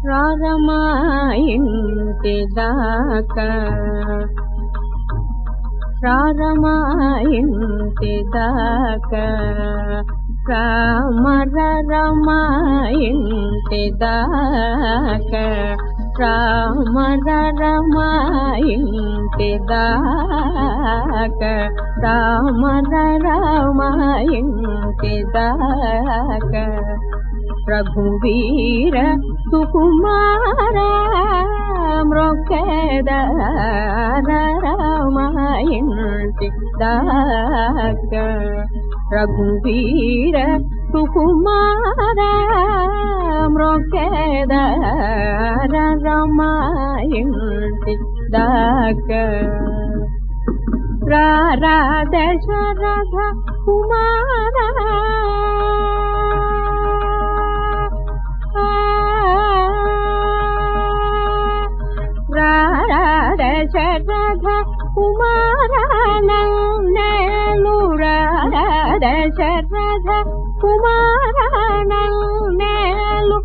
రారమా ఇంటి దాకా రారమా ఇంటి దాకా రామర రమా ఇంటి దాకా రామర రమా ఇంటి దాకా రామర రమా ఇంటి దాకా రఘువీర సుకుమార మృగద రామాయంటి దాక రఘువీర సుకుమార మృగద రామాయంటి దాక రాధ శరథ కుమార దశరథ కుమారనలు దశరథ కుమారనలు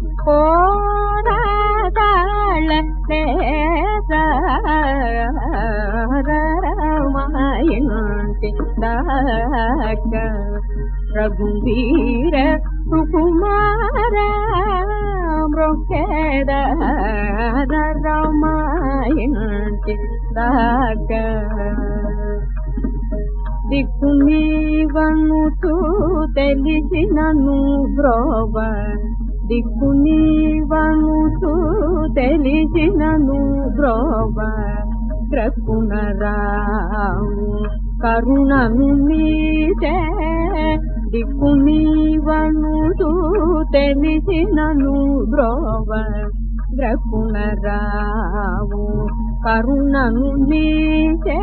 కోరాల రామాయంటి దాక రఘువీర సుకుమార మృగద రామాయంటి దాక దిక్కు నీవనుతూ తెలిసినను బ్రోవ దిక్కు నీవనుతూ తెలిసినను బ్రోవ క్రకున రావు కరుణను మీదే దిక్కు నీవనుతూ తెలిసినను బ్రోవ గ్రకుణ రావు కరుణను నీచే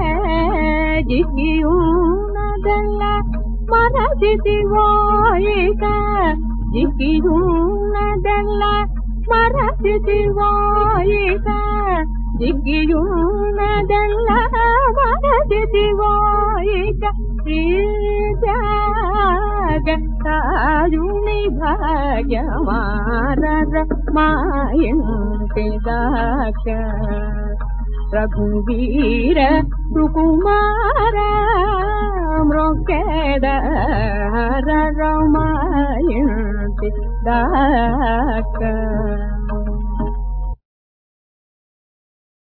జిగియున్నదల్ల మరచితివోయిక జిగియున్నదల్ల మరచితివోయిక జిగియున్నదల్ల మరచితివోయిక శ్రీజాగతాయుని భాగ్యమారర మాయంటి దాక రఘువీర సుకుమార మృగద రమాయంటి దాక